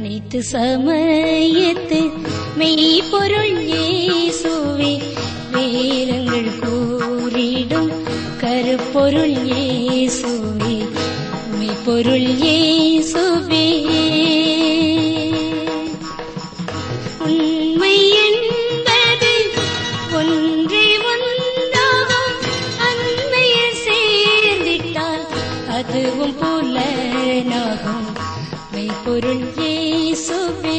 அனைத்து சமயத்து மெய்ப்பொருள் இயேசுவே வேதங்கள் கூறிடும் கருப்பொருள் இயேசுவே மெய்ப்பொருள் இயேசுவே உண்மை என்பது ஒன்றே ஒன்றாகும் அன்மையில் சேர்ந்திட்டால் அதுவும் புலனாகும் மெய்ப்பொருள் இயேசுவே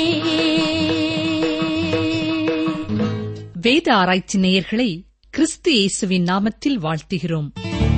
வேத ஆராய்ச்சி நேயர்களை கிறிஸ்து இயேசுவின் நாமத்தில் வாழ்த்துகிறோம்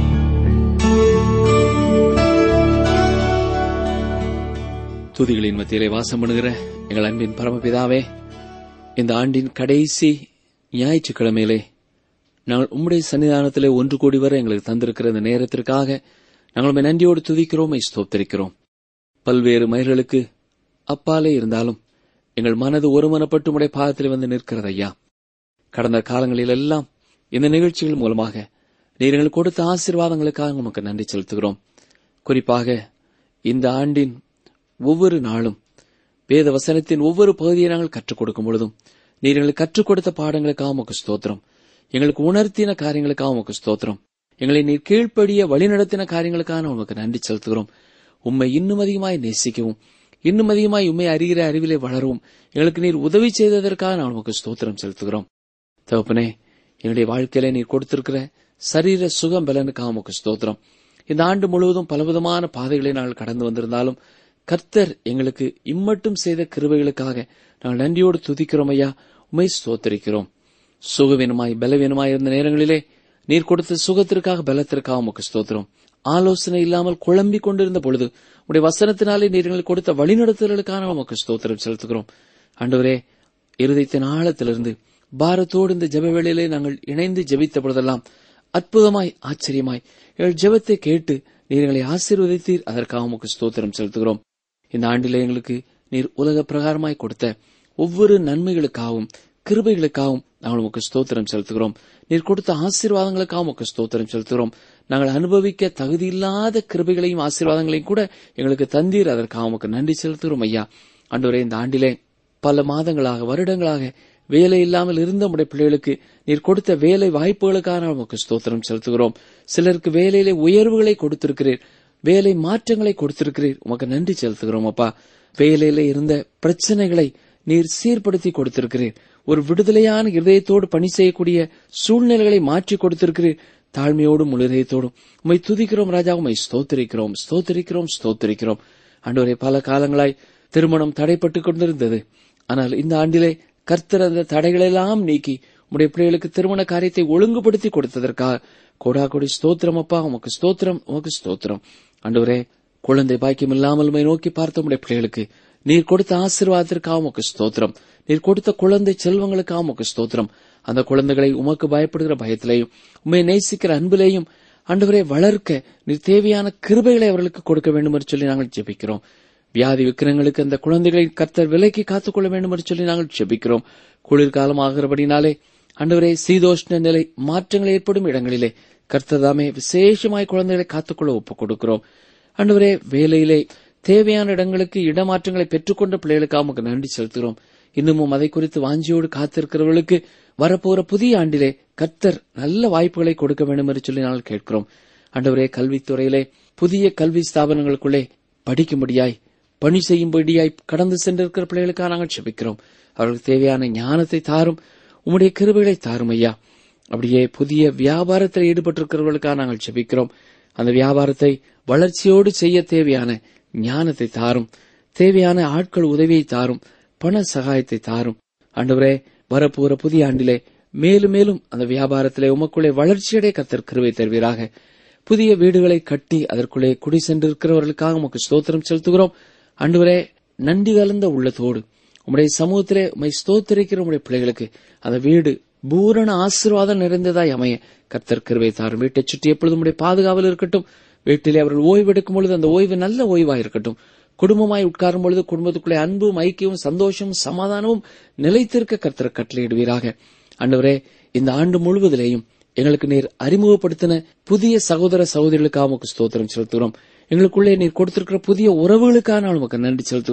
துதிகளின் மத்தியிலே வாசம் பண்ணுகிற எங்கள் அன்பின் பரமபிதாவே இந்த ஆண்டின் கடைசி ஞாயிற்றுக்கிழமையிலே நாங்கள் உம்முடைய சன்னிதானத்திலே ஒன்று கோடி வரை எங்களுக்கு தந்திருக்கிற இந்த நேரத்திற்காக நாங்கள் உம்மை நன்றியோடு துதிக்கிறோம் ஸ்தோத்தரிக்கிறோம் பல்வேறு மயிர்களுக்கு அப்பாலே இருந்தாலும் எங்கள் மனது ஒருமனப்பட்டு உடைய பாதத்தில் வந்து நிற்கிறது ஐயா கடந்த காலங்களில் எல்லாம் இந்த நிகழ்ச்சிகள் மூலமாக நீர் எங்களுக்கு கொடுத்த ஆசீர்வாதங்களுக்காக உமக்கு நன்றி செலுத்துகிறோம் குறிப்பாக இந்த ஆண்டின் ஒவ்வொரு நாளும் வேத வசனத்தின் ஒவ்வொரு பகுதியை நாங்கள் கற்றுக் கொடுக்கும் பொழுதும் நீர் எங்களுக்கு கற்றுக் கொடுத்த பாடங்களுக்காக உமக்கு ஸ்தோத்திரம் எங்களுக்கு உணர்த்தின காரியங்களுக்காக உமக்கு ஸ்தோத்திரம் எங்களை நீர் கீழ்ப்படிய வழிநடத்தின காரியங்களுக்காக உமக்கு நன்றி செலுத்துகிறோம் உம்மை இன்னும் அதிகமாய் நேசிக்கவும் இன்னும் அதிகமாய் உண்மை அறிகிற அறிவிலே வளரவும் எங்களுக்கு நீர் உதவி செய்ததற்காக நான் உமக்கு ஸ்தோத்திரம் செலுத்துகிறோம் தகப்பனே என்னுடைய வாழ்க்கையில நீர் கொடுத்திருக்கிற சரீர சுகம் பலனுக்காக உமக்கு ஸ்தோத்திரம் இந்த ஆண்டு முழுவதும் பலவிதமான பாதைகளை நாங்கள் கடந்து வந்திருந்தாலும் கர்த்தர் எங்களுக்கு இம்மட்டும் செய்த கிருபைகளுக்காக நாங்கள் நன்றியோடு துதிக்கிறோம் ஐயா உமை ஸ்தோத்தரிக்கிறோம் சுகவீனமாய் பலவீனமாய் இருந்த நேரங்களிலே நீர் கொடுத்த சுகத்திற்காக பலத்திற்காக உமக்கு ஸ்தோத்திரம் ஆலோசனை இல்லாமல் குழம்பிக் கொண்டிருந்த பொழுது உடைய வசனத்தினாலே நீர் எங்களுக்கு கொடுத்த வழிநடத்தல்களுக்கான உமக்கு ஸ்தோத்திரம் செலுத்துகிறோம் ஆண்டவரே இருதயத்தின் ஆழத்திலிருந்து பாரத்தோடு இந்த ஜெப வேளையிலே நாங்கள் இணைந்து ஜெபித்த பொழுதெல்லாம் அற்புதமாய் ஆச்சரியமாய் எங்கள் ஜெபத்தை கேட்டு நீர் எங்களை ஆசீர்வதித்தீர் அதற்காக உமக்கு ஸ்தோத்திரம் செலுத்துகிறோம் இந்த ஆண்டிலே எங்களுக்கு நீர் உலக பிரகாரமாய் கொடுத்த ஒவ்வொரு நன்மைகளுக்காகவும் கிருபைகளுக்காகவும் நாங்கள் உமக்கு ஸ்தோத்திரம் செலுத்துகிறோம் நீர் கொடுத்த ஆசீர்வாதங்களுக்காக உமக்கு ஸ்தோத்திரம் செலுத்துகிறோம் நாங்கள் அனுபவிக்க தகுதியில்லாத கிருபைகளையும் ஆசீர்வாதங்களையும் கூட எங்களுக்கு தந்தீர் அதற்காக உமக்கு நன்றி செலுத்துகிறோம் ஐயா ஆண்டவரே இந்த ஆண்டிலே பல மாதங்களாக வருடங்களாக வேலை இல்லாமல் இருந்த உடைய பிள்ளைகளுக்கு நீர் கொடுத்த வேலை வாய்ப்புகளுக்காக உமக்கு ஸ்தோத்திரம் செலுத்துகிறோம் சிலருக்கு வேலையிலே உயர்வுகளை கொடுத்திருக்கிறீர் வேலை மாற்றங்களை கொடுத்திருக்கிறீர் உமக்கு நன்றி செலுத்துகிறோம் அப்பா வேலையில இருந்த பிரச்சனைகளை நீர் சீர்படுத்தி கொடுத்திருக்கிறீர் ஒரு விடுதலையான இதயத்தோடு பணி செய்யக்கூடிய சூழ்நிலைகளை மாற்றி கொடுத்திருக்கிறீர் தாழ்மையோடும் முழுதயத்தோடும் உம்மை துதிக்கிறோம் ராஜா உம்மை ஸ்தோத்திரிக்கிறோம் ஸ்தோத்திரிக்கிறோம் ஸ்தோத்திரிக்கிறோம் ஆண்டவரே பல காலங்களாய் திருமணம் தடைப்பட்டுக் கொண்டிருந்தது ஆனால் இந்த ஆண்டிலே கர்த்தர் அந்த தடைகளெல்லாம் நீக்கி உடைய பிள்ளைகளுக்கு திருமண காரியத்தை ஒழுங்குபடுத்தி கொடுத்ததற்காக கோடா கொடி ஸ்தோத்திரம் அப்பா உமக்கு ஸ்தோத்திரம் உமக்கு ஸ்தோத்திரம் ஆண்டவரே குழந்தை பாக்கியம் இல்லாமல் உம்மை நோக்கி பார்த்த உடைய பிள்ளைகளுக்கு நீர் கொடுத்த ஆசீர்வாதத்திற்காக உமக்கு ஸ்தோத்திரம் நீர் கொடுத்த குழந்தை செல்வங்களுக்காக உமக்கு ஸ்தோத்திரம் அந்த குழந்தைகளை உமக்கு பயப்படுகிற பயத்திலேயும் உண்மை நேசிக்கிற அன்பிலேயும் ஆண்டவரே வளர்க்க நீர் தேவையான கிருபைகளை அவர்களுக்கு கொடுக்க வேண்டும் என்று சொல்லி நாங்கள் ஜெபிக்கிறோம் வியாதி விக்கிரங்களுக்கு அந்த குழந்தைகளை கர்த்தர் விலைக்கு காத்துக்கொள்ள வேண்டும் என்று சொல்லி நாங்கள் ஜெபிக்கிறோம் குளிர்காலம் ஆகிறபடினாலே ஆண்டவரே சீதோஷ்ண நிலை மாற்றங்கள் ஏற்படும் இடங்களிலே கர்த்தர் தாமே விசேஷமாய் குழந்தைகளை காத்துக்கொள்ள ஒப்புக் கொடுக்கிறோம் ஆண்டவரே வேலையிலே தேவையான இடங்களுக்கு இடமாற்றங்களை பெற்றுக்கொண்ட பிள்ளைகளுக்காக உமக்கு நன்றி செலுத்துகிறோம் இன்னமும் அதை குறித்து வாஞ்சியோடு காத்திருக்கிறவர்களுக்கு வரப்போற புதிய ஆண்டிலே கர்த்தர் நல்ல வாய்ப்புகளை கொடுக்க வேண்டும் என்று சொல்லி நாங்கள் கேட்கிறோம் ஆண்டவரே கல்வித்துறையிலே புதிய கல்வி ஸ்தாபனங்களுக்குள்ளே படிக்கும்படியாய் பணி செய்யும்படியாய் கடந்து சென்றிருக்கிற பிள்ளைகளுக்காக நாங்கள் செபிக்கிறோம் அவர்களுக்கு தேவையான ஞானத்தை தாரும் உம்முடைய கிருபைகளை தாரும் ஐயா அப்படியே புதிய வியாபாரத்தில் ஈடுபட்டிருக்கிறவர்களுக்காக நாங்கள் செபிக்கிறோம் அந்த வியாபாரத்தை வளர்ச்சியோடு செய்ய தேவையான ஞானத்தை தாரும் தேவையான ஆட்கள் உதவியை தாரும் பண சகாயத்தை தாரும் ஆண்டவரே வரப்போற புதிய ஆண்டிலே மேலும் மேலும் அந்த வியாபாரத்திலே உமக்குள்ளே வளர்ச்சியடைய கத்தர் கிருவை தருவீராக புதிய வீடுகளை கட்டி அதற்குள்ளே குடி சென்றிருக்கிறவர்களுக்காக உமக்கு ஸ்தோத்திரம் செலுத்துகிறோம் ஆண்டவரே நன்றி கலந்த உள்ளத்தோடு உம்முடைய சமூகத்திலே உம்மை ஸ்தோத்திரிக்கிற உம்முடைய பிள்ளைகளுக்கு அந்த வீடு பூரண ஆசீர்வாதம் நிறைந்ததாய் அமைய கர்த்தர் கிருவை தாரும் வீட்டை சுற்றி எப்பொழுதும் உடைய பாதுகாவல் இருக்கட்டும் வீட்டிலே அவர்கள் ஓய்வெடுக்கும் பொழுது அந்த ஓய்வு நல்ல ஓய்வாய் இருக்கட்டும் குடும்பமாய் உட்காரும் பொழுது குடும்பத்துக்குள்ளே அன்பும் ஐக்கியமும் சந்தோஷமும் சமாதானமும் நிலைத்திருக்க கர்த்தர் கட்டளையிடுவீராக ஆண்டவரே இந்த ஆண்டு முழுவதிலேயும் எங்களுக்கு நீர் அறிமுகப்படுத்தின புதிய சகோதர சகோதரிகளுக்காக உமக்கு ஸ்தோத்திரம் செலுத்துகிறோம் எங்களுக்குள்ளே நீர் கொடுத்திருக்கிற புதிய உறவுகளுக்காக நான் உமக்கு நன்றி செலுத்துகிறோம்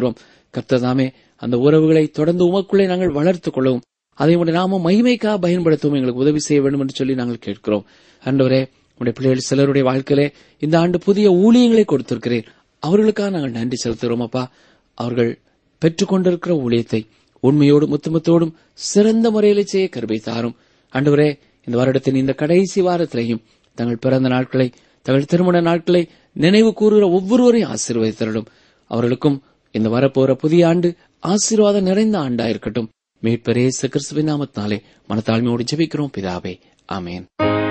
கர்த்ததாமே அந்த உறவுகளை தொடர்ந்து உமக்குள்ளே நாங்கள் வளர்த்துக் கொள்ளவும் அதை உடைய நாம மகிமைக்காக பயன்படுத்தவும் எங்களுக்கு உதவி செய்ய வேண்டும் என்று சொல்லி நாங்கள் கேட்கிறோம் ஆண்டவரே உடைய பிள்ளைகள் சிலருடைய வாழ்க்கையிலே இந்த ஆண்டு புதிய ஊழியங்களை கொடுத்திருக்கிறேன் அவர்களுக்காக நாங்கள் நன்றி செலுத்துகிறோம் அப்பா அவர்கள் பெற்றுக்கொண்டிருக்கிற ஊழியத்தை உண்மையோடும் முத்துமத்தோடும் சிறந்த முறையிலே செய்ய கருவை தாரும் ஆண்டவரே இந்த வருடத்தின் இந்த கடைசி வாரத்திலையும் தங்கள் பிறந்த நாட்களை தங்கள் திருமண நாட்களை நினைவு கூறுகிற ஒவ்வொருவரையும் ஆசீர்வதித்தரலும் அவர்களுக்கும் இந்த வரப்போற புதிய ஆண்டு ஆசீர்வாதம் நிறைந்த ஆண்டா இருக்கட்டும் மீட்பரேசு கிறிஸ்துவின் நாமத்தினாலே மனத்தாழ்மையோடு ஜெபிக்கிறோம் பிதாவே ஆமேன்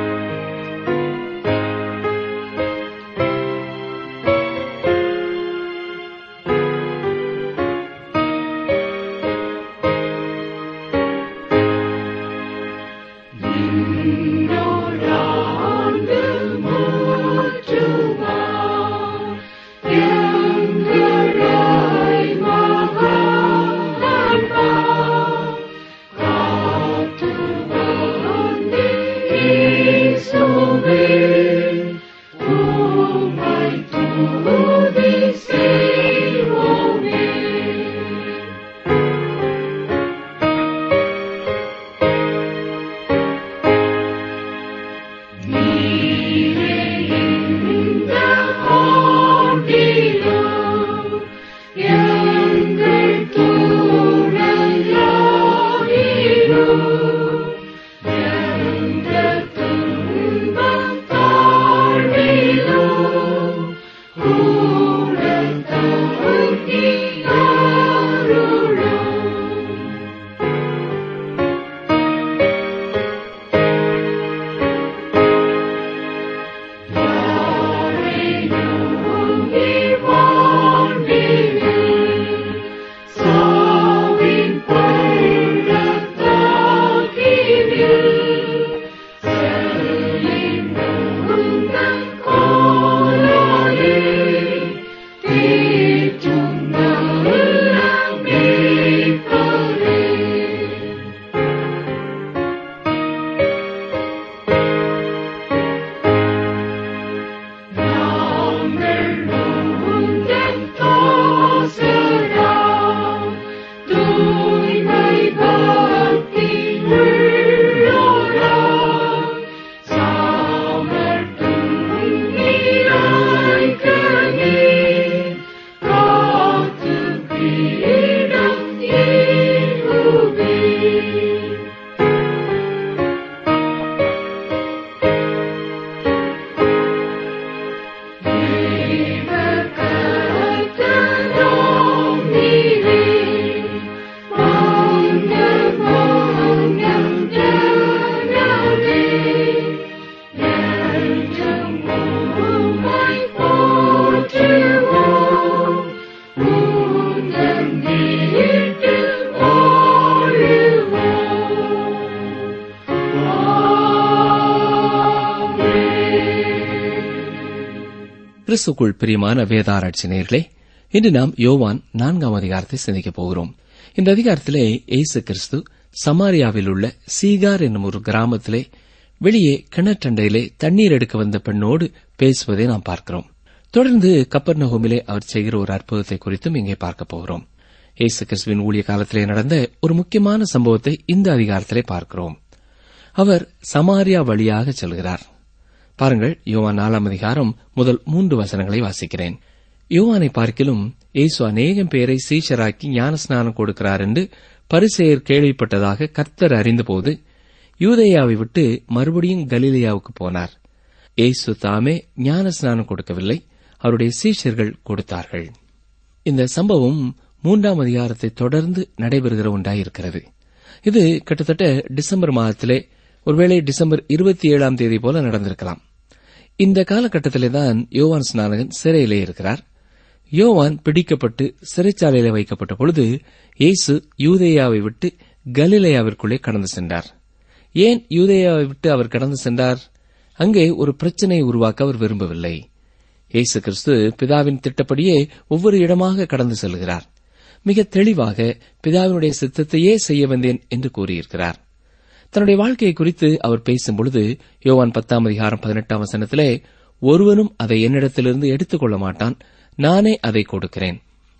கிறிஸ்துக்குள் பிரியமான வேதாராய்ச்சி நேயர்களே இன்று நாம் யோவான் நான்காம் அதிகாரத்தை சிந்திக்கப் போகிறோம் இந்த அதிகாரத்திலே இயேசு கிறிஸ்து சமாரியாவில் உள்ள சீகார் என்னும் ஒரு கிராமத்திலே வெளியே கிணற்றண்டையிலே தண்ணீர் எடுக்க வந்த பெண்ணோடு பேசுவதை நாம் பார்க்கிறோம் தொடர்ந்து கப்பர் நகோமிலே அவர் செய்கிற ஒரு அற்புதத்தை குறித்தும் இங்கே பார்க்க போகிறோம் இயேசு கிறிஸ்துவின் ஊழிய காலத்திலே நடந்த ஒரு முக்கியமான சம்பவத்தை இந்த அதிகாரத்திலே பார்க்கிறோம் அவர் சமாரியா வழியாக செல்கிறார் பாருங்கள் யோவான் நாலாம் அதிகாரம் முதல் மூன்று வசனங்களை வாசிக்கிறேன் யோவானை பார்க்கிலும் இயேசு அநேகம் பேரை சீஷராக்கி ஞானஸ்நானம் கொடுக்கிறார் என்று பரிசெயர் கேள்விப்பட்டதாக கர்த்தர் அறிந்தபோது யூதேயாவை விட்டு மறுபடியும் கலிலேயாவுக்கு போனார் இயேசு தாமே ஞானஸ்நானம் கொடுக்கவில்லை அவருடைய சீஷர்கள் கொடுத்தார்கள் இந்த சம்பவம் மூன்றாம் அதிகாரத்தை தொடர்ந்து நடைபெறுகிற ஒன்றாயிருக்கிறது இது கிட்டத்தட்ட டிசம்பர் மாதத்திலே ஒருவேளை டிசம்பர் இருபத்தி ஏழாம் தேதி போல நடந்திருக்கலாம் இந்த காலகட்டத்திலே தான் யோவான் ஸ்நானகன் சிறையிலே இருக்கிறார் யோவான் பிடிக்கப்பட்டு சிறைச்சாலையில வைக்கப்பட்ட பொழுது இயேசு யூதேயாவை விட்டு கலிலேயாவிற்குள்ளே கடந்து சென்றார் ஏன் யூதேயாவை விட்டு அவர் கடந்து சென்றார் அங்கே ஒரு பிரச்சனையை உருவாக்க அவர் விரும்பவில்லை இயேசு கிறிஸ்து பிதாவின் திட்டப்படியே ஒவ்வொரு இடமாக கடந்து செல்கிறார் மிக தெளிவாக பிதாவினுடைய சித்தத்தையே செய்ய வந்தேன் என்று கூறியிருக்கிறார் தன்னுடைய வாழ்க்கையை குறித்து அவர் பேசும்பொழுது யோவான் பத்தாம் அதிகாரம் பதினெட்டாம் வசனத்திலே ஒருவனும் அதை என்னிடத்திலிருந்து எடுத்துக் கொள்ள மாட்டான் நானே அதை கொடுக்கிறேன்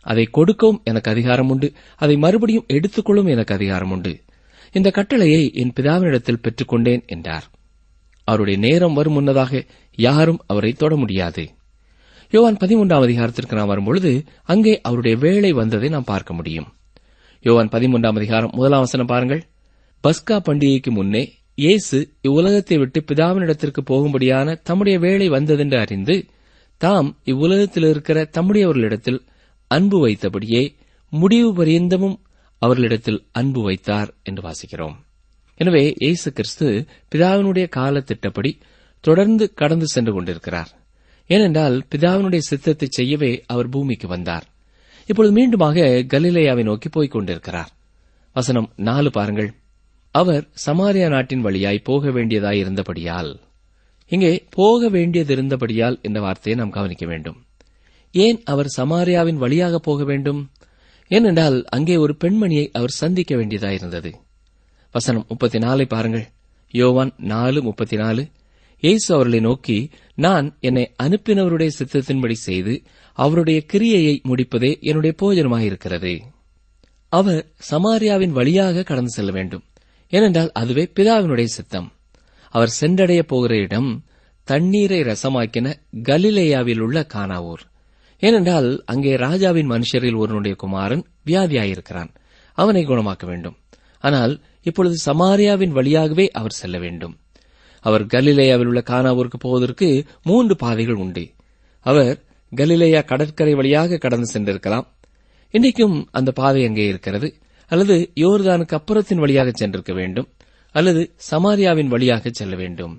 அதை கொடுக்கவும் எனக்கு அதிகாரம் உண்டு அதை மறுபடியும் எடுத்துக்கொள்ளும் எனக்கு அதிகாரம் உண்டு இந்த கட்டளையை என் பிதாவினிடத்தில் பெற்றுக்கொண்டேன் என்றார் அவருடைய நேரம் வரும் முன்னதாக யாரும் அவரை தொட முடியாது யோவான் பதிமூன்றாம் அதிகாரத்திற்கு நாம் வரும்பொழுது அங்கே அவருடைய வேலை வந்ததை நாம் பார்க்க முடியும் யோவான் பதிமூன்றாம் அதிகாரம் முதலாம் வசனம் பாருங்கள் பஸ்கா பண்டிகைக்கு முன்னே இயேசு இவ்வுலகத்தை விட்டு பிதாவினிடத்திற்கு போகும்படியான தம்முடைய வேலை வந்ததென்று அறிந்து தாம் இவ்வுலகத்தில் இருக்கிற தம்முடையவர்களிடத்தில் அன்பு வைத்தபடியே முடிவு பரியந்தமும் அவர்களிடத்தில் அன்பு வைத்தார் என்று வாசிக்கிறோம் எனவே இயேசு கிறிஸ்து பிதாவினுடைய காலத்திட்டப்படி தொடர்ந்து கடந்து சென்று கொண்டிருக்கிறார் ஏனென்றால் பிதாவினுடைய சித்தத்தை செய்யவே அவர் பூமிக்கு வந்தார் இப்பொழுது மீண்டுமாக கலிலேயாவை நோக்கி போய்க் கொண்டிருக்கிறார் வசனம் நாலு பாருங்கள் அவர் சமாரியா நாட்டின் வழியாய் போக வேண்டியதாய் இருந்தபடியால் இங்கே போக வேண்டியதிருந்தபடியால் என்ற வார்த்தையை நாம் கவனிக்க வேண்டும் ஏன் அவர் சமாரியாவின் வழியாக போக வேண்டும் ஏனென்றால் அங்கே ஒரு பெண்மணியை அவர் சந்திக்க வேண்டியதாயிருந்தது வசனம் முப்பத்தி நாலை பாருங்கள் யோவான் நாலு முப்பத்தி நாலு இயேசு அவர்களை நோக்கி நான் என்னை அனுப்பினவருடைய சித்தத்தின்படி செய்து அவருடைய கிரியையை முடிப்பதே என்னுடைய போஜனமாயிருக்கிறது அவர் சமாரியாவின் வழியாக கடந்து செல்ல வேண்டும் ஏனென்றால் அதுவே பிதாவினுடைய சித்தம் அவர் சென்றடைய போகிற இடம் தண்ணீரை ரசமாக்கின கலிலேயாவில் உள்ள கானாவூர் ஏனென்றால் அங்கே ராஜாவின் மனுஷரில் ஒருவனுடைய குமாரன் வியாதியாயிருக்கிறான் அவனை குணமாக்க வேண்டும் ஆனால் இப்பொழுது சமாரியாவின் வழியாகவே அவர் செல்ல வேண்டும் அவர் கலிலேயாவில் உள்ள கானாவூருக்கு போவதற்கு மூன்று பாதைகள் உண்டு அவர் கலிலேயா கடற்கரை வழியாக கடந்து சென்றிருக்கலாம் இன்றைக்கும் அந்த பாதை அங்கே இருக்கிறது அல்லது யோர்தானுக்கு அப்புறத்தின் வழியாக சென்றிருக்க வேண்டும் அல்லது சமாரியாவின் வழியாக செல்ல வேண்டும்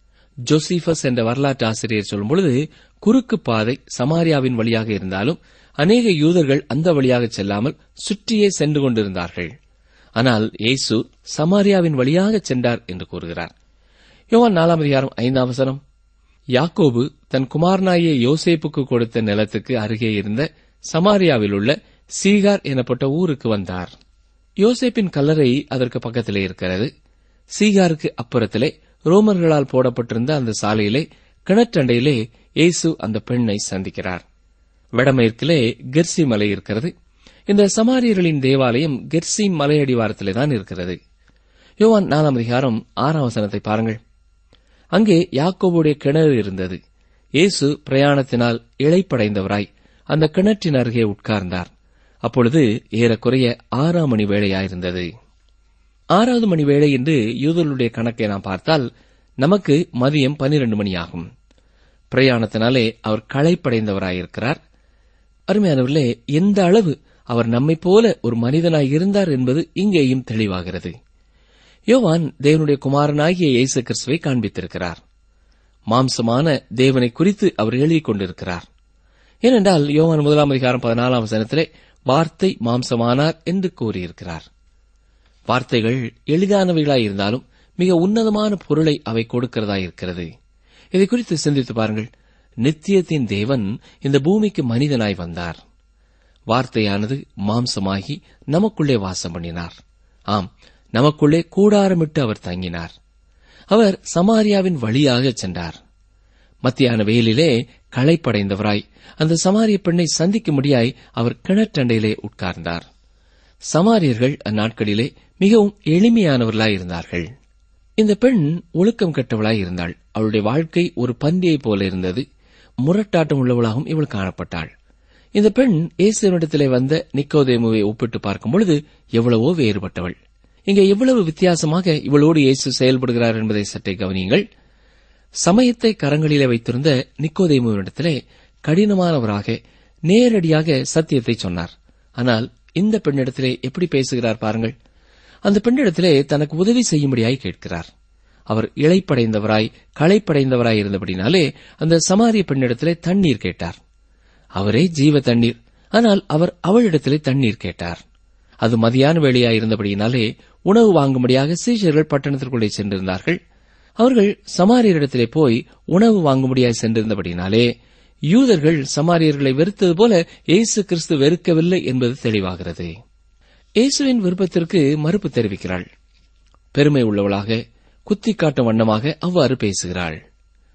ஜோசிபஸ் என்ற வரலாற்று ஆசிரியர் சொல்லும் பொழுது குறுக்கு பாதை சமாரியாவின் வழியாக இருந்தாலும் அநேக யூதர்கள் அந்த வழியாக செல்லாமல் சுற்றியே சென்று கொண்டிருந்தார்கள் ஆனால் இயேசு சமாரியாவின் வழியாக சென்றார் என்று கூறுகிறார் யோவான் நாலாம் அதிகாரம் ஐந்தாம் வசனம் யாக்கோபு தன் குமாரனாகிய யோசேப்புக்கு கொடுத்த நிலத்துக்கு அருகே இருந்த சமாரியாவில் உள்ள சீகார் எனப்பட்ட ஊருக்கு வந்தார் யோசேப்பின் கல்லறை அதற்கு பக்கத்திலே இருக்கிறது சீகாருக்கு அப்புறத்திலே ரோமர்களால் போடப்பட்டிருந்த அந்த சாலையிலே கிணற்றண்டையிலே இயேசு அந்த பெண்ணை சந்திக்கிறார் வடமேற்கிலே கெர்சி மலை இருக்கிறது இந்த சமாரியர்களின் தேவாலயம் கெர்சிம் மலையடிவாரத்திலே தான் இருக்கிறது யோவான் நாலாம் அதிகாரம் ஆறாம் வசனத்தை பாருங்கள் அங்கே யாக்கோபுடைய கிணறு இருந்தது இயேசு பிரயாணத்தினால் இழைப்படைந்தவராய் அந்த கிணற்றின் அருகே உட்கார்ந்தார் அப்பொழுது ஏறக்குறைய ஆறாம் மணி வேளையாயிருந்தது ஆறாவது மணி வேளை என்று யூதர்களுடைய கணக்கை நாம் பார்த்தால் நமக்கு மதியம் பனிரெண்டு மணி ஆகும் பிரயாணத்தினாலே அவர் களைப்படைந்தவராயிருக்கிறார் அருமையானவர்களே எந்த அளவு அவர் நம்மைப் போல ஒரு மனிதனாய் இருந்தார் என்பது இங்கேயும் தெளிவாகிறது யோவான் தேவனுடைய குமாரனாகிய இயேசு கிறிஸ்துவை காண்பித்திருக்கிறார் மாம்சமான தேவனை குறித்து அவர் எழுதிக் கொண்டிருக்கிறார் ஏனென்றால் யோவான் முதலாம் அதிகாரம் பதினாலாம் வசனத்திலே வார்த்தை மாம்சமானார் என்று கூறியிருக்கிறார் வார்த்தைகள் எளிதானவைகளாய் இருந்தாலும் மிக உன்னதமான பொருளை அவை கொடுக்கிறதாயிருக்கிறது இதை குறித்து சிந்தித்து பாருங்கள் நித்தியத்தின் தேவன் இந்த பூமிக்கு மனிதனாய் வந்தார் வார்த்தையானது மாம்சமாகி நமக்குள்ளே வாசம் பண்ணினார் ஆம் நமக்குள்ளே கூடாரமிட்டு அவர் தங்கினார் அவர் சமாரியாவின் வழியாக சென்றார் மத்தியான வெயிலிலே களைப்படைந்தவராய் அந்த சமாரிய பெண்ணை சந்திக்கும்படியாய் அவர் கிணற்றண்டையிலே உட்கார்ந்தார் சமாரியர்கள் அந்நாட்களிலே மிகவும் எளிமையானவர்களாய் இருந்தார்கள் இந்த பெண் ஒழுக்கம் கெட்டவளாய் இருந்தாள் அவளுடைய வாழ்க்கை ஒரு பந்தியைப் போல இருந்தது முரட்டாட்டம் உள்ளவளாகவும் இவள் காணப்பட்டாள் இந்த பெண் இயேசுவினிடத்திலே வந்த நிக்கோதேமுவை ஒப்பிட்டு பார்க்கும் பொழுது எவ்வளவோ வேறுபட்டவள் இங்கே எவ்வளவு வித்தியாசமாக இவளோடு இயேசு செயல்படுகிறார் என்பதை சற்றே கவனியுங்கள் சமயத்தை கரங்களிலே வைத்திருந்த நிக்கோதேமுவினிடத்திலே கடினமானவராக நேரடியாக சத்தியத்தை சொன்னார் ஆனால் இந்த பெண்ணிடத்திலே எப்படி பேசுகிறார் பாருங்கள் அந்த பெண்ணிடத்திலே தனக்கு உதவி செய்யும்படியாய் கேட்கிறார் அவர் இழைப்படைந்தவராய் களைப்படைந்தவராய் இருந்தபடினாலே அந்த சமாரிய பெண்ணிடத்திலே தண்ணீர் கேட்டார் அவரே ஜீவ தண்ணீர் ஆனால் அவர் அவளிடத்திலே தண்ணீர் கேட்டார் அது மதியான வேளையாயிருந்தபடியினாலே உணவு வாங்கும்படியாக சீஷர்கள் பட்டணத்திற்குள்ளே சென்றிருந்தார்கள் அவர்கள் சமாரியரிடத்திலே போய் உணவு வாங்கும்படியாய் சென்றிருந்தபடினாலே யூதர்கள் சமாரியர்களை வெறுத்தது போல இயேசு கிறிஸ்து வெறுக்கவில்லை என்பது தெளிவாகிறது இயேசுவின் விருப்பத்திற்கு மறுப்பு தெரிவிக்கிறாள் பெருமை உள்ளவளாக குத்தி காட்டும் வண்ணமாக அவ்வாறு பேசுகிறாள்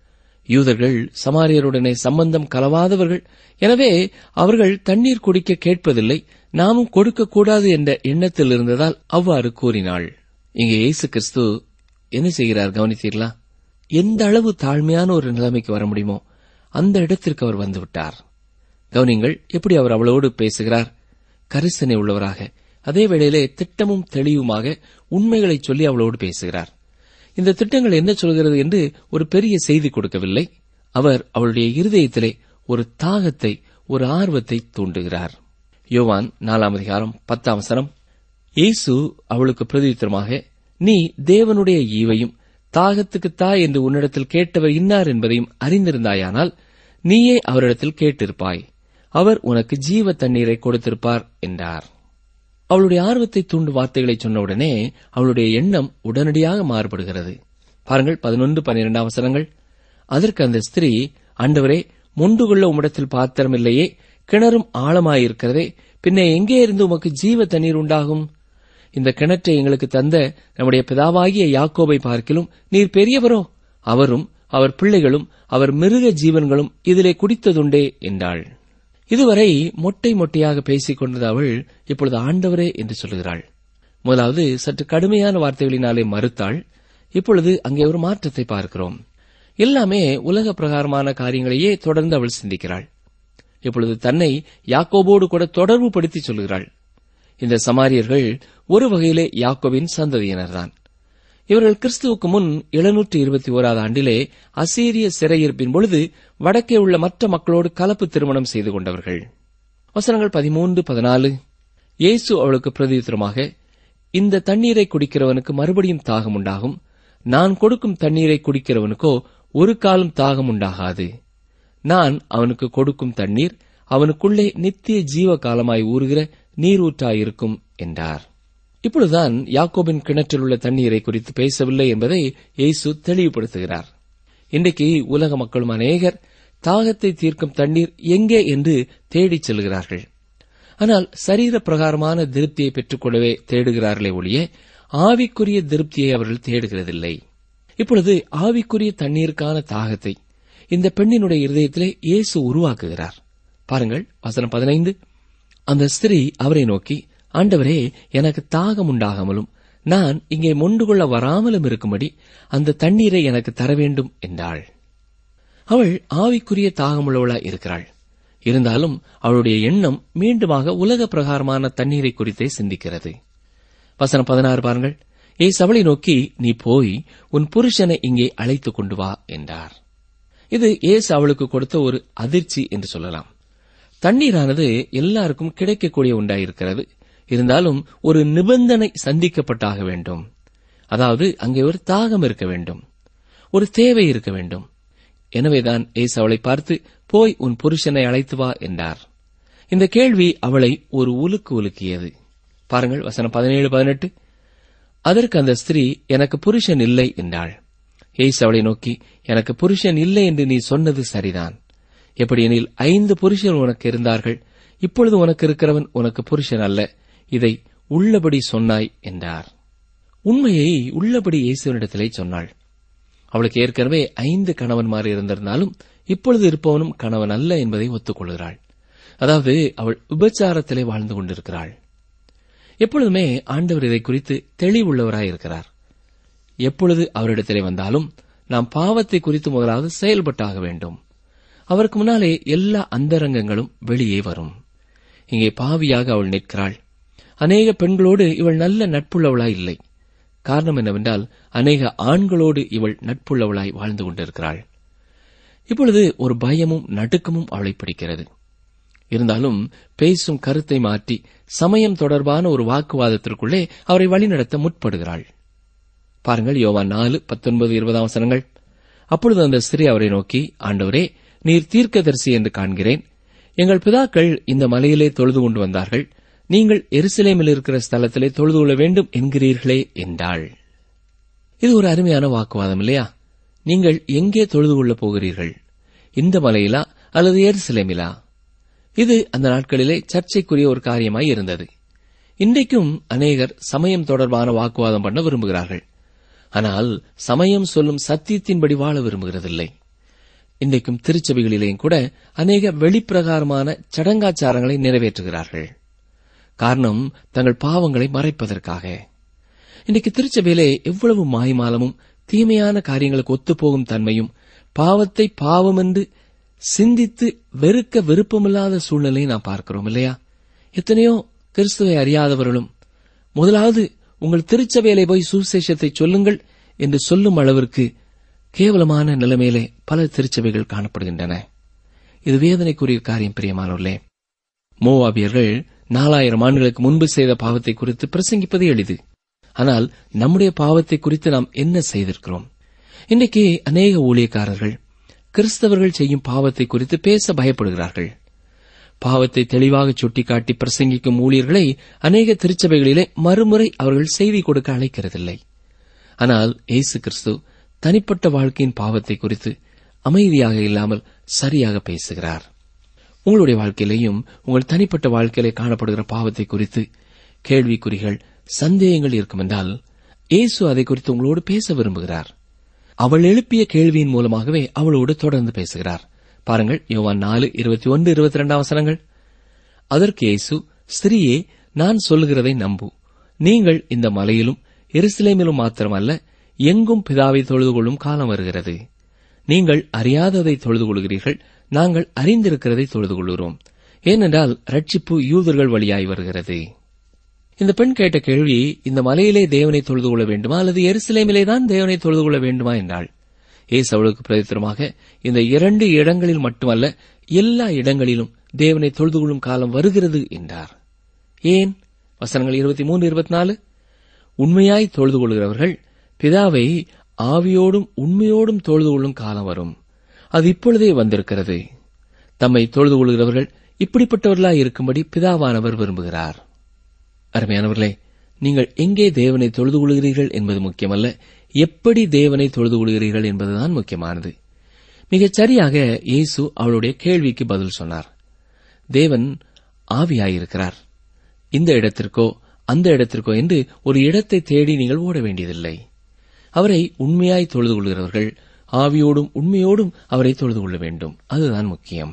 யூதர்கள் சமாரியருடனே சம்பந்தம் கலவாதவர்கள் எனவே அவர்கள் தண்ணீர் குடிக்க கேட்பதில்லை நாமும் கொடுக்கக்கூடாது என்ற எண்ணத்தில் இருந்ததால் அவ்வாறு கூறினாள் இங்கே இயேசு கிறிஸ்து என்ன செய்கிறார் கவனித்தீர்களா எந்த அளவு தாழ்மையான ஒரு நிலைமைக்கு வர முடியுமோ அந்த இடத்திற்கு அவர் வந்துவிட்டார் கவனிங்கள் எப்படி அவர் அவளோடு பேசுகிறார் கரிசனை உள்ளவராக அதே வேளையிலே திட்டமும் தெளிவுமாக உண்மைகளை சொல்லி அவளோடு பேசுகிறார் இந்த திட்டங்கள் என்ன சொல்கிறது என்று ஒரு பெரிய செய்தி கொடுக்கவில்லை அவர் அவளுடைய இருதயத்திலே ஒரு தாகத்தை ஒரு ஆர்வத்தை தூண்டுகிறார் யோவான் நாலாம் அதிகாரம் பத்தாம் வசனம் இயேசு அவளுக்கு பிரதியுத்தரமாக நீ தேவனுடைய ஈவையும் தாகத்துக்கு தாய் என்று உன்னிடத்தில் கேட்டவர் இன்னார் என்பதையும் அறிந்திருந்தாயானால் நீயே அவரிடத்தில் கேட்டிருப்பாய் அவர் உனக்கு ஜீவ தண்ணீரை கொடுத்திருப்பார் என்றார் அவளுடைய ஆர்வத்தை தூண்டும் வார்த்தைகளை சொன்னவுடனே அவளுடைய எண்ணம் உடனடியாக மாறுபடுகிறது பாருங்கள் பதினொன்று பன்னிரெண்டாம் வசனங்கள் அதற்கு அந்த ஸ்திரீ ஆண்டவரே மொண்டு கொள்ள உம்மிடத்தில் பாத்திரம் இல்லையே கிணறும் ஆழமாயிருக்கிறதே பின்ன எங்கே இருந்து உமக்கு ஜீவ தண்ணீர் உண்டாகும் இந்த கிணற்றை எங்களுக்கு தந்த நம்முடைய பிதாவாகிய யாக்கோபை பார்க்கிலும் நீர் பெரியவரோ அவரும் அவர் பிள்ளைகளும் அவர் மிருக ஜீவன்களும் இதிலே குடித்ததுண்டே என்றாள் இதுவரை மொட்டை மொட்டையாக பேசிக் கொண்டது அவள் இப்பொழுது ஆண்டவரே என்று சொல்கிறாள் முதலாவது சற்று கடுமையான வார்த்தைகளினாலே மறுத்தாள் இப்பொழுது அங்கே ஒரு மாற்றத்தை பார்க்கிறோம் எல்லாமே உலக பிரகாரமான காரியங்களையே தொடர்ந்து அவள் சிந்திக்கிறாள் இப்பொழுது தன்னை யாக்கோபோடு கூட தொடர்பு படுத்தி சொல்கிறாள் இந்த சமாரியர்கள் ஒரு வகையிலே யாக்கோவின் சந்ததியினர்தான் இவர்கள் கிறிஸ்துவுக்கு முன் எழுநூற்று இருபத்தி ஓராவது ஆண்டிலே அசீரிய சிறையிருப்பின் பொழுது வடக்கே உள்ள மற்ற மக்களோடு கலப்பு திருமணம் செய்து கொண்டவர்கள் வசனங்கள் பதிமூன்று பதினாலு இயேசு அவளுக்கு பிரதியுத்தரமாக இந்த தண்ணீரை குடிக்கிறவனுக்கு மறுபடியும் தாகம் உண்டாகும் நான் கொடுக்கும் தண்ணீரை குடிக்கிறவனுக்கோ ஒரு காலம் தாகம் உண்டாகாது நான் அவனுக்கு கொடுக்கும் தண்ணீர் அவனுக்குள்ளே நித்திய ஜீவ காலமாய் ஊறுகிற நீரூற்றாயிருக்கும் என்றார் இப்பொழுதுதான் யாக்கோபின் கிணற்றில் உள்ள தண்ணீரை குறித்து பேசவில்லை என்பதை இயேசு தெளிவுபடுத்துகிறார் இன்றைக்கு உலக மக்களும் அநேகர் தாகத்தை தீர்க்கும் தண்ணீர் எங்கே என்று தேடிச் செல்கிறார்கள் ஆனால் சரீர பிரகாரமான திருப்தியை பெற்றுக்கொள்ளவே தேடுகிறார்களே ஒழிய ஆவிக்குரிய திருப்தியை அவர்கள் தேடுகிறதில்லை இப்பொழுது ஆவிக்குரிய தண்ணீருக்கான தாகத்தை இந்த பெண்ணினுடைய இருதயத்திலே இயேசு உருவாக்குகிறார் பாருங்கள் வசனம் பதினைந்து அந்த ஸ்திரீ அவரை நோக்கி ஆண்டவரே எனக்கு தாகம் உண்டாகாமலும் நான் இங்கே மொண்டு கொள்ள வராமலும் இருக்கும்படி அந்த தண்ணீரை எனக்கு தர வேண்டும் என்றாள் அவள் ஆவிக்குரிய தாகமுள்ளவளாய் இருக்கிறாள் இருந்தாலும் அவளுடைய எண்ணம் மீண்டுமாக உலக பிரகாரமான தண்ணீரை குறித்தே சிந்திக்கிறது வசனம் பதினாறு பாருங்கள் ஏசு அவளை நோக்கி நீ போய் உன் புருஷனை இங்கே அழைத்துக் கொண்டு வா என்றார் இது ஏசு அவளுக்கு கொடுத்த ஒரு அதிர்ச்சி என்று சொல்லலாம் தண்ணீரானது எல்லாருக்கும் கிடைக்கக்கூடிய உண்டாயிருக்கிறது இருந்தாலும் ஒரு நிபந்தனை சந்திக்கப்பட்டாக வேண்டும் அதாவது அங்கே ஒரு தாகம் இருக்க வேண்டும் ஒரு தேவை இருக்க வேண்டும் எனவேதான் ஏசு அவளை பார்த்து போய் உன் புருஷனை அழைத்து வா என்றார் இந்த கேள்வி அவளை ஒரு உலுக்கு உலுக்கியது பாருங்கள் வசனம் பதினேழு பதினெட்டு அதற்கு அந்த ஸ்திரீ எனக்கு புருஷன் இல்லை என்றாள் ஏசு அவளை நோக்கி எனக்கு புருஷன் இல்லை என்று நீ சொன்னது சரிதான் எப்படியெனில் ஐந்து புருஷர் உனக்கு இருந்தார்கள் இப்பொழுது உனக்கு இருக்கிறவன் உனக்கு புருஷன் அல்ல இதை உள்ளபடி சொன்னாய் என்றார் உண்மையை உள்ளபடி இயேசுவனிடத்திலே சொன்னாள் அவளுக்கு ஏற்கனவே ஐந்து கணவன்மார் இருந்திருந்தாலும் இப்பொழுது இருப்பவனும் கணவன் அல்ல என்பதை ஒத்துக்கொள்கிறாள் அதாவது அவள் விபச்சாரத்திலே வாழ்ந்து கொண்டிருக்கிறாள் எப்பொழுதுமே ஆண்டவர் இதை குறித்து தெளிவுள்ளவராயிருக்கிறார் எப்பொழுது அவரிடத்திலே வந்தாலும் நாம் பாவத்தை குறித்து முதலாவது செயல்பட்டாக வேண்டும் அவருக்கு முன்னாலே எல்லா அந்தரங்கங்களும் வெளியே வரும் இங்கே பாவியாக அவள் நிற்கிறாள் அநேக பெண்களோடு இவள் நல்ல நட்புள்ளவளாய் இல்லை காரணம் என்னவென்றால் அநேக ஆண்களோடு இவள் நட்புள்ளவளாய் வாழ்ந்து கொண்டிருக்கிறாள் இப்பொழுது ஒரு பயமும் நடுக்கமும் அவளை பிடிக்கிறது இருந்தாலும் பேசும் கருத்தை மாற்றி சமயம் தொடர்பான ஒரு வாக்குவாதத்திற்குள்ளே அவரை வழிநடத்த முற்படுகிறாள் பாருங்கள் யோவான் நாலு பத்தொன்பது இருபதாம் வசனங்கள் அப்பொழுது அந்த ஸ்திரீ அவரை நோக்கி ஆண்டவரே நீர் தீர்க்கதரிசி என்று காண்கிறேன் எங்கள் பிதாக்கள் இந்த மலையிலே தொழுது கொண்டு வந்தார்கள் நீங்கள் எருசலேமில் இருக்கிற ஸ்தலத்திலே தொழுது கொள்ள வேண்டும் என்கிறீர்களே என்றாள் இது ஒரு அருமையான வாக்குவாதம் இல்லையா நீங்கள் எங்கே தொழுது கொள்ளப் போகிறீர்கள் இந்த மலையிலா அல்லது எருசலேமிலா இது அந்த நாட்களிலே சர்ச்சைக்குரிய ஒரு காரியமாய் இருந்தது இன்றைக்கும் அநேகர் சமயம் தொடர்பான வாக்குவாதம் பண்ண விரும்புகிறார்கள் ஆனால் சமயம் சொல்லும் சத்தியத்தின்படி வாழ விரும்புகிறதில்லை இன்றைக்கும் திருச்சபைகளிலேயும் கூட அநேக வெளிப்பிரகாரமான சடங்காச்சாரங்களை நிறைவேற்றுகிறார்கள் காரணம் தங்கள் பாவங்களை மறைப்பதற்காக இன்றைக்கு திருச்சபையிலே எவ்வளவு மாய்மாலமும் தீமையான காரியங்களுக்கு ஒத்துப்போகும் தன்மையும் பாவத்தை பாவம் என்று சிந்தித்து வெறுக்க விருப்பமில்லாத சூழ்நிலையை நாம் பார்க்கிறோம் இல்லையா எத்தனையோ கிறிஸ்துவை அறியாதவர்களும் முதலாவது உங்கள் திருச்சபையிலே போய் சுவிசேஷத்தை சொல்லுங்கள் என்று சொல்லும் அளவிற்கு கேவலமான நிலைமையிலே பல திருச்சபைகள் காணப்படுகின்றன இது வேதனைக்குரிய காரியம் பிரியமானவர்களே மோவாபியர்கள் நாலாயிரம் ஆண்டுகளுக்கு முன்பு செய்த பாவத்தை குறித்து பிரசங்கிப்பது எளிது ஆனால் நம்முடைய பாவத்தை குறித்து நாம் என்ன செய்திருக்கிறோம் இன்றைக்கு அநேக ஊழியக்காரர்கள் கிறிஸ்தவர்கள் செய்யும் பாவத்தை குறித்து பேச பயப்படுகிறார்கள் பாவத்தை தெளிவாக சுட்டிக்காட்டி பிரசங்கிக்கும் ஊழியர்களை அநேக திருச்சபைகளிலே மறுமுறை அவர்கள் செய்தி கொடுக்க அழைக்கிறதில்லை ஆனால் இயேசு கிறிஸ்து தனிப்பட்ட வாழ்க்கையின் பாவத்தை குறித்து அமைதியாக இல்லாமல் சரியாக பேசுகிறார் உங்களுடைய வாழ்க்கையிலேயும் உங்கள் தனிப்பட்ட வாழ்க்கையிலே காணப்படுகிற பாவத்தை குறித்து கேள்விக்குறிகள் சந்தேகங்கள் இருக்குமென்றால் இயேசு அதை குறித்து உங்களோடு பேச விரும்புகிறார் அவள் எழுப்பிய கேள்வியின் மூலமாகவே அவளோடு தொடர்ந்து பேசுகிறார் பாருங்கள் யோவான் நாலு இருபத்தி ஒன்று இருபத்தி ரெண்டாம் வசனங்கள் அதற்கு இயேசு ஸ்திரீயே நான் சொல்லுகிறதை நம்பு நீங்கள் இந்த மலையிலும் எருசலேமிலும் மாத்திரமல்ல எங்கும் பிதாவை தொழுது கொள்ளும் காலம் வருகிறது நீங்கள் அறியாததை தொழுது கொள்கிறீர்கள் நாங்கள் அறிந்திருக்கிறதை தொழுது கொள்கிறோம் ஏனென்றால் ரட்சிப்பு யூதர்கள் வழியாய் வருகிறது இந்த பெண் கேட்ட கேள்வி இந்த மலையிலே தேவனை தொழுது கொள்ள வேண்டுமா அல்லது எருசலேமிலே தான் தேவனை தொழுது கொள்ள வேண்டுமா என்றாள் ஏசு அவளுக்கு பிரதித்திரமாக இந்த இரண்டு இடங்களில் மட்டுமல்ல எல்லா இடங்களிலும் தேவனை தொழுது கொள்ளும் காலம் வருகிறது என்றார் ஏன் வசனங்கள் இருபத்தி மூன்று இருபத்தி நாலு உண்மையாய் தொழுது கொள்கிறவர்கள் பிதாவை ஆவியோடும் உண்மையோடும் தொழுது கொள்ளும் காலம் வரும் அது இப்பொழுதே வந்திருக்கிறது தம்மை தொழுது கொள்கிறவர்கள் இப்படிப்பட்டவர்களாய் இருக்கும்படி பிதாவானவர் விரும்புகிறார் அருமையானவர்களே நீங்கள் எங்கே தேவனை தொழுது கொள்கிறீர்கள் என்பது முக்கியமல்ல எப்படி தேவனை தொழுது கொள்கிறீர்கள் என்பதுதான் முக்கியமானது மிகச் சரியாக இயேசு அவளுடைய கேள்விக்கு பதில் சொன்னார் தேவன் ஆவியாயிருக்கிறார் இந்த இடத்திற்கோ அந்த இடத்திற்கோ என்று ஒரு இடத்தை தேடி நீங்கள் ஓட வேண்டியதில்லை அவரை உண்மையாய் தொழுது கொள்கிறவர்கள் ஆவியோடும் உண்மையோடும் அவரை தொழுது கொள்ள வேண்டும் அதுதான் முக்கியம்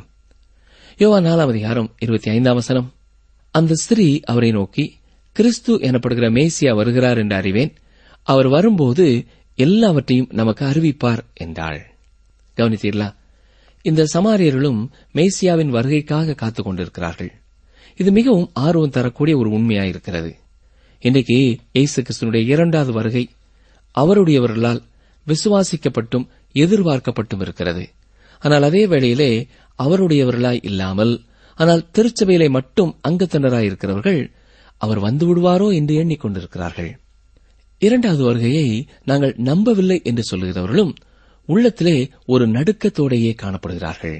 யோவா நாலாம் அதிகாரம் இருபத்தி ஐந்தாம் வசனம் அந்த ஸ்திரீ அவரை நோக்கி கிறிஸ்து எனப்படுகிற மேசியா வருகிறார் என்று அறிவேன் அவர் வரும்போது எல்லாவற்றையும் நமக்கு அறிவிப்பார் என்றாள் கவனித்தீர்களா இந்த சமாரியர்களும் மேசியாவின் வருகைக்காக காத்துக் கொண்டிருக்கிறார்கள் இது மிகவும் ஆர்வம் தரக்கூடிய ஒரு உண்மையாயிருக்கிறது இன்றைக்கு இயேசு கிறிஸ்துனுடைய இரண்டாவது வருகை அவருடையவர்களால் விசுவாசிக்கப்பட்டும் எதிர்பார்க்கப்பட்டும் இருக்கிறது ஆனால் அதே வேளையிலே அவருடையவர்களாய் இல்லாமல் ஆனால் திருச்சபையிலே மட்டும் அங்கத்தினராய் இருக்கிறவர்கள் அவர் வந்து விடுவாரோ என்று எண்ணிக்கொண்டிருக்கிறார்கள் இரண்டாவது வருகையை நாங்கள் நம்பவில்லை என்று சொல்லுகிறவர்களும் உள்ளத்திலே ஒரு நடுக்கத்தோடையே காணப்படுகிறார்கள்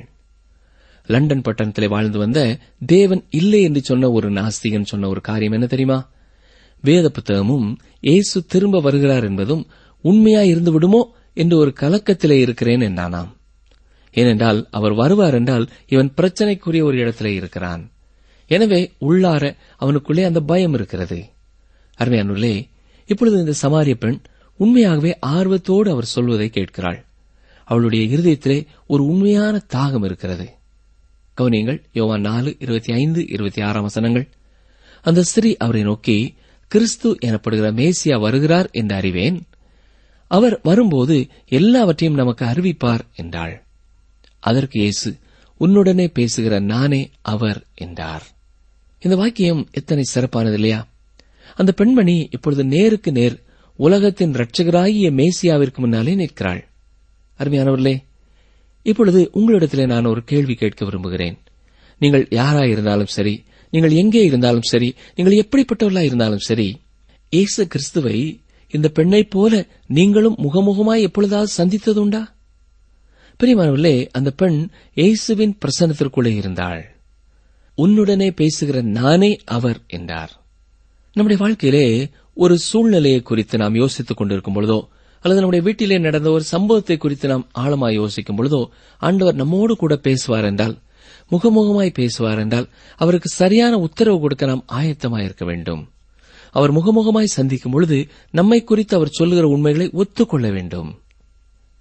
லண்டன் பட்டணத்திலே வாழ்ந்து வந்த தேவன் இல்லை என்று சொன்ன ஒரு நாஸ்திகன் சொன்ன ஒரு காரியம் என்ன தெரியுமா வேத புத்தகமும் இயேசு திரும்ப வருகிறார் என்பதும் உண்மையாய் இருந்து விடுமோ என்று ஒரு கலக்கத்திலே இருக்கிறேன் என்றானாம் ஏனென்றால் அவர் வருவார் என்றால் இவன் பிரச்சனைக்குரிய ஒரு இடத்திலே இருக்கிறான் எனவே உள்ளார அவனுக்குள்ளே அந்த பயம் இருக்கிறது அருமையானுள்ளே இப்பொழுது இந்த சமாரிய பெண் உண்மையாகவே ஆர்வத்தோடு அவர் சொல்வதை கேட்கிறாள் அவளுடைய இருதயத்திலே ஒரு உண்மையான தாகம் இருக்கிறது கவனியங்கள் யோவான் நாலு இருபத்தி ஐந்து இருபத்தி ஆறாம் வசனங்கள் அந்த ஸ்திரீ அவரை நோக்கி கிறிஸ்து எனப்படுகிற மேசியா வருகிறார் என்று அறிவேன் அவர் வரும்போது எல்லாவற்றையும் நமக்கு அறிவிப்பார் என்றாள் அதற்கு இயேசு உன்னுடனே பேசுகிற நானே அவர் என்றார் இந்த வாக்கியம் எத்தனை சிறப்பானது இல்லையா அந்த பெண்மணி இப்பொழுது நேருக்கு நேர் உலகத்தின் இரட்சகராகிய மேசியாவிற்கு முன்னாலே நிற்கிறாள் அருமையானவர்களே இப்பொழுது உங்களிடத்திலே நான் ஒரு கேள்வி கேட்க விரும்புகிறேன் நீங்கள் யாராயிருந்தாலும் சரி நீங்கள் எங்கே இருந்தாலும் சரி நீங்கள் எப்படிப்பட்டவர்களாய் இருந்தாலும் சரி இயேசு கிறிஸ்துவை இந்த பெண்ணைப் போல நீங்களும் முகமுகமாய் எப்பொழுதாவது சந்தித்ததுண்டா பிரியமானவர்களே அந்த பெண் இயேசுவின் பிரசன்னத்திற்குள்ளே இருந்தாள் உன்னுடனே பேசுகிற நானே அவர் என்றார் நம்முடைய வாழ்க்கையிலே ஒரு சூழ்நிலையை குறித்து நாம் யோசித்துக் கொண்டிருக்கும் பொழுதோ அல்லது நம்முடைய வீட்டிலே நடந்த ஒரு சம்பவத்தை குறித்து நாம் ஆழமாய் யோசிக்கும் பொழுதோ ஆண்டவர் நம்மோடு கூட பேசுவார் என்றால் முகமுகமாய் பேசுவார் என்றால் அவருக்கு சரியான உத்தரவு கொடுக்க நாம் ஆயத்தமாயிருக்க வேண்டும் அவர் முகமுகமாய் சந்திக்கும் பொழுது நம்மை குறித்து அவர் சொல்லுகிற உண்மைகளை ஒத்துக்கொள்ள வேண்டும்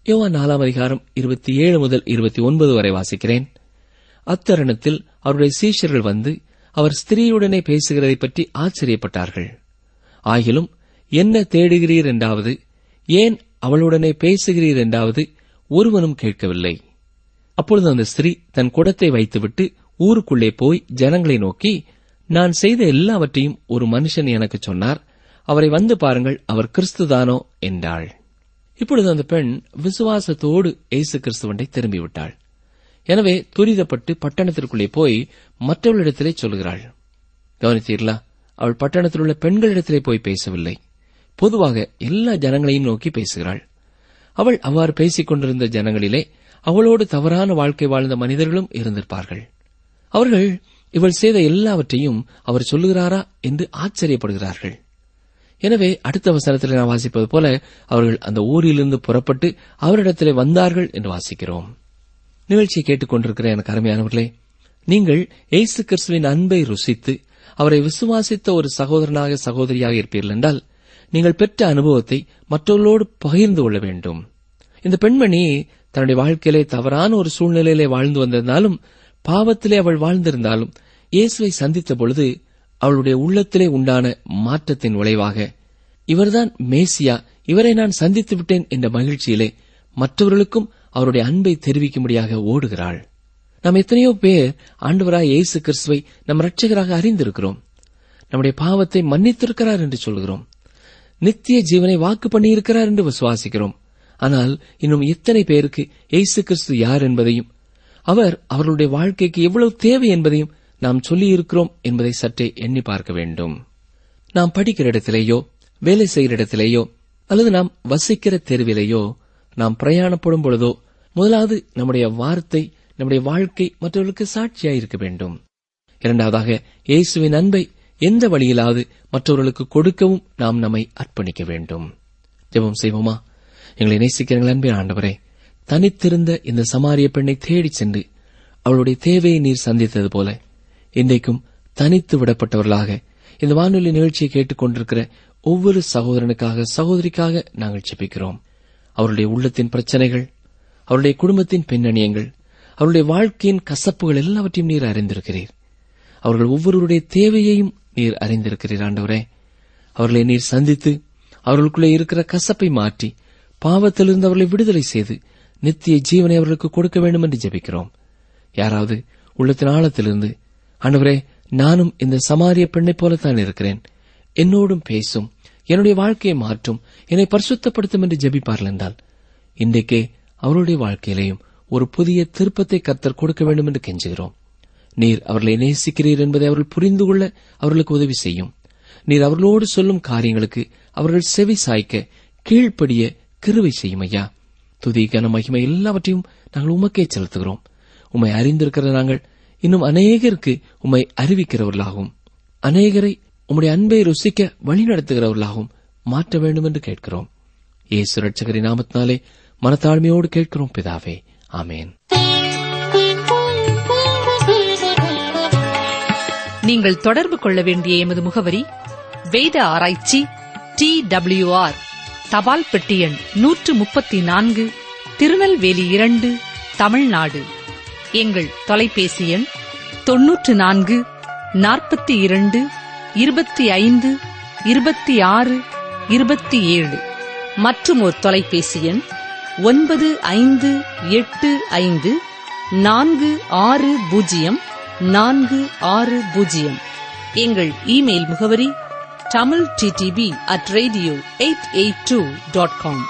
யோவான் நாலாம் அதிகாரம் இருபத்தி ஏழு முதல் இருபத்தி ஒன்பது வரை வாசிக்கிறேன் அத்தருணத்தில் அவருடைய சீஷர்கள் வந்து அவர் ஸ்திரீயுடனே பேசுகிறதை பற்றி ஆச்சரியப்பட்டார்கள் ஆகிலும் என்ன தேடுகிறீர் என்றாவது ஏன் அவளுடனே பேசுகிறீர் என்றாவது ஒருவனும் கேட்கவில்லை அப்பொழுது அந்த ஸ்திரீ தன் குடத்தை வைத்துவிட்டு ஊருக்குள்ளே போய் ஜனங்களை நோக்கி நான் செய்த எல்லாவற்றையும் ஒரு மனுஷன் எனக்கு சொன்னார் அவரை வந்து பாருங்கள் அவர் கிறிஸ்துதானோ என்றாள் இப்பொழுது அந்த பெண் விசுவாசத்தோடு இயேசு கிறிஸ்துவண்டை திரும்பிவிட்டாள் எனவே துரிதப்பட்டு பட்டணத்திற்குள்ளே போய் மற்றவர்களிடத்திலே சொல்கிறாள் கவனித்தீர்களா அவள் பட்டணத்தில் உள்ள பெண்களிடத்திலே போய் பேசவில்லை பொதுவாக எல்லா ஜனங்களையும் நோக்கி பேசுகிறாள் அவள் அவ்வாறு பேசிக் கொண்டிருந்த ஜனங்களிலே அவளோடு தவறான வாழ்க்கை வாழ்ந்த மனிதர்களும் இருந்திருப்பார்கள் அவர்கள் இவள் செய்த எல்லாவற்றையும் அவர் சொல்லுகிறாரா என்று ஆச்சரியப்படுகிறார்கள் எனவே அடுத்த வசனத்தில் நாம் வாசிப்பது போல அவர்கள் அந்த ஊரிலிருந்து புறப்பட்டு அவரிடத்திலே வந்தார்கள் என்று வாசிக்கிறோம் நிகழ்ச்சியை கேட்டுக்கொண்டிருக்கிற எனக்கு அருமையானவர்களே நீங்கள் இயேசு கிறிஸ்துவின் அன்பை ருசித்து அவரை விசுவாசித்த ஒரு சகோதரனாக சகோதரியாக இருப்பீர்கள் என்றால் நீங்கள் பெற்ற அனுபவத்தை மற்றவர்களோடு பகிர்ந்து கொள்ள வேண்டும் இந்த பெண்மணி தன்னுடைய வாழ்க்கையிலே தவறான ஒரு சூழ்நிலையிலே வாழ்ந்து வந்திருந்தாலும் பாவத்திலே அவள் வாழ்ந்திருந்தாலும் இயேசுவை சந்தித்த பொழுது அவளுடைய உள்ளத்திலே உண்டான மாற்றத்தின் விளைவாக இவர்தான் மேசியா இவரை நான் சந்தித்து விட்டேன் என்ற மகிழ்ச்சியிலே மற்றவர்களுக்கும் அவருடைய அன்பை தெரிவிக்கும்படியாக ஓடுகிறாள் நாம் எத்தனையோ பேர் ஆண்டவராய் இயேசு கிறிஸ்துவை நம் இரட்சகராக அறிந்திருக்கிறோம் நம்முடைய பாவத்தை மன்னித்திருக்கிறார் என்று சொல்கிறோம் நித்திய ஜீவனை வாக்கு பண்ணியிருக்கிறார் என்று விசுவாசிக்கிறோம் ஆனால் இன்னும் எத்தனை பேருக்கு இயேசு கிறிஸ்து யார் என்பதையும் அவர் அவர்களுடைய வாழ்க்கைக்கு எவ்வளவு தேவை என்பதையும் நாம் சொல்லியிருக்கிறோம் என்பதை சற்றே எண்ணி பார்க்க வேண்டும் நாம் படிக்கிற இடத்திலேயோ வேலை செய்கிற இடத்திலேயோ அல்லது நாம் வசிக்கிற தெருவிலேயோ நாம் பிரயாணப்படும் பொழுதோ முதலாவது நம்முடைய வார்த்தை நம்முடைய வாழ்க்கை மற்றவர்களுக்கு சாட்சியாய் இருக்க வேண்டும் இரண்டாவதாக இயேசுவின் அன்பை எந்த வழியிலாவது மற்றவர்களுக்கு கொடுக்கவும் நாம் நம்மை அர்ப்பணிக்க வேண்டும் ஜெபம் செய்வோமா எங்களை நேசிக்கிறீர்கள் அன்பின் ஆண்டவரே தனித்திருந்த இந்த சமாரிய பெண்ணை தேடிச் சென்று அவளுடைய தேவையை நீர் சந்தித்தது போல இன்றைக்கும் தனித்து விடப்பட்டவர்களாக இந்த வானொலி நிகழ்ச்சியை கேட்டுக் கொண்டிருக்கிற ஒவ்வொரு சகோதரனுக்காக சகோதரிக்காக நாங்கள் ஜெபிக்கிறோம் அவருடைய உள்ளத்தின் பிரச்சனைகள் அவருடைய குடும்பத்தின் பின்னணியங்கள் அவருடைய வாழ்க்கையின் கசப்புகள் எல்லாவற்றையும் நீர் அறிந்திருக்கிறீர் அவர்கள் ஒவ்வொருவருடைய தேவையையும் நீர் அறிந்திருக்கிறீர் ஆண்டவரே அவர்களை நீர் சந்தித்து அவர்களுக்குள்ளே இருக்கிற கசப்பை மாற்றி பாவத்திலிருந்து அவர்களை விடுதலை செய்து நித்திய ஜீவனை அவர்களுக்கு கொடுக்க வேண்டும் என்று ஜெபிக்கிறோம் யாராவது உள்ளத்தின் ஆழத்திலிருந்து ஆண்டவரே நானும் இந்த சமாரிய பெண்ணைப் போலத்தான் இருக்கிறேன் என்னோடும் பேசும் என்னுடைய வாழ்க்கையை மாற்றும் என்னை பரிசுத்தப்படுத்தும் என்று ஜெபிப்பார்கள் என்றால் இன்றைக்கே அவருடைய வாழ்க்கையிலேயும் ஒரு புதிய திருப்பத்தை கர்த்தர் கொடுக்க வேண்டும் என்று கெஞ்சுகிறோம் நீர் அவர்களை நேசிக்கிறீர் என்பதை அவர்கள் புரிந்து கொள்ள அவர்களுக்கு உதவி செய்யும் நீர் அவர்களோடு சொல்லும் காரியங்களுக்கு அவர்கள் செவி சாய்க்க கீழ்ப்படிய கிருவை செய்யும் ஐயா துதி கன மகிமை எல்லாவற்றையும் நாங்கள் உமக்கே செலுத்துகிறோம் உம்மை அறிந்திருக்கிற நாங்கள் இன்னும் அநேகருக்கு உம்மை அறிவிக்கிறவர்களாகவும் அநேகரை உம்முடைய அன்பை ருசிக்க வழிநடத்துகிறவர்களாகவும் மாற்ற வேண்டும் என்று கேட்கிறோம் இயேசு ரட்சகரின் நாமத்தினாலே மனத்தாழ்மையோடு கேட்கிறோம் பிதாவே ஆமேன் நீங்கள் தொடர்பு கொள்ள வேண்டிய எமது முகவரி வேத ஆராய்ச்சி டி ஆர் தபால் பெட்டி எண் நூற்று முப்பத்தி நான்கு திருநெல்வேலி இரண்டு தமிழ்நாடு எங்கள் தொலைபேசி எண் தொன்னூற்று நான்கு நாற்பத்தி இரண்டு இருபத்தி ஐந்து இருபத்தி ஆறு இருபத்தி ஏழு மற்றும் ஒரு தொலைபேசி எண் ஒன்பது ஐந்து எட்டு ஐந்து நான்கு ஆறு பூஜ்ஜியம் நான்கு ஆறு பூஜ்ஜியம் எங்கள் இமெயில் முகவரி Tamil DTP at radio eight eight two dot com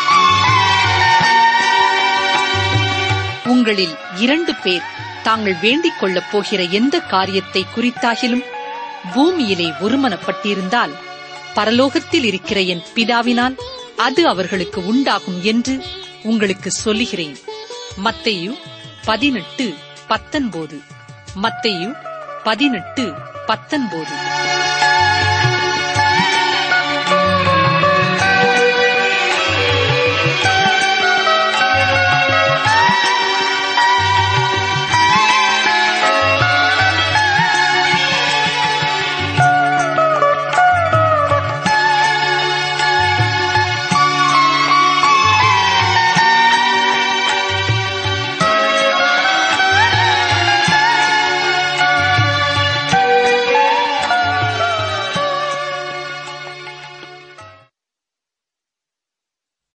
உங்களில் இரண்டு பேர் தாங்கள் வேண்டிக் கொள்ளப் போகிற எந்த காரியத்தை குறித்தாகிலும் பூமியிலே ஒருமனப்பட்டிருந்தால் பரலோகத்தில் இருக்கிற என் பிதாவினால் அது அவர்களுக்கு உண்டாகும் என்று உங்களுக்கு சொல்லுகிறேன் மத்தேயு பதினெட்டு பத்தொன்பது மத்தேயு பதினெட்டு பத்தொன்பது